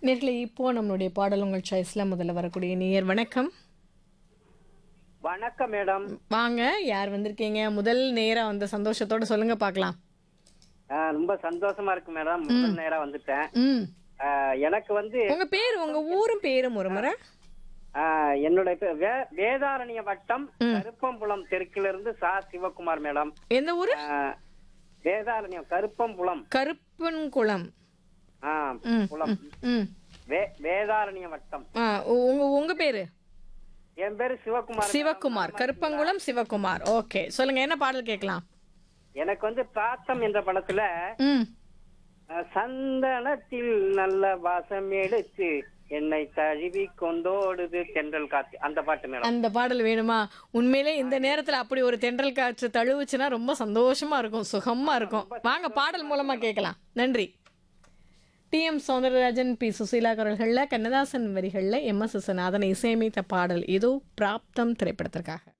நேர்களை இப்போ நம்மளுடைய பாடல் உங்கள் சாய்ஸில் முதல்ல வரக்கூடிய நேயர் வணக்கம் வணக்கம் மேடம் வாங்க யார் வந்திருக்கீங்க முதல் நேரம் வந்த சந்தோஷத்தோட சொல்லுங்க பார்க்கலாம் ஆ, ரொம்ப சந்தோஷமா இருக்கு மேடம் முதல் நேரம் வந்துட்டேன் ம் ஆ, எனக்கு வந்து உங்க பேர் உங்க ஊரும் பேரும் ஒரு முறை ஆ, என்னுடைய பேர் வே- வேதாரண்ய வட்டம் கருப்பம்புலம் தெற்குல இருந்து சா சிவகுமார் மேடம் எந்த ஊரு ஆ, வேதாரண்யம் கருப்பம்புலம் கருப்பன்குளம் ஆ, ம், புலம் ம் வே வேதாரண்ய வட்டம் ஆ உங்க உங்க பேரு என் பேரு சிவகுமார் சிவகுமார் கருப்பங்குளம் சிவகுமார் ஓகே சொல்லுங்க என்ன பாடல் கேட்கலாம் எனக்கு வந்து பிராத்தம் என்ற படத்துல ம் ஆ, சந்தனத்தில் நல்ல வாசம் எடுத்து என்னை தழுவி கொண்டோடுது தென்றல் காத்து அந்த பாட்டு மேடம் அந்த பாடல் வேணுமா உண்மையிலே இந்த நேரத்துல அப்படி ஒரு தென்றல் காற்று தழுவுச்சுன்னா ரொம்ப சந்தோஷமா இருக்கும் சுகமா இருக்கும் வாங்க பாடல் மூலமா கேட்கலாம் நன்றி T M Soundararajan P Susheela குரல்களில் கண்ணதாசன் வரிகளில் எம் எஸ் விஸ்வநாதன் இசையமைத்த பாடல் இதோ பிராப்தம் திரைப்படத்திற்காக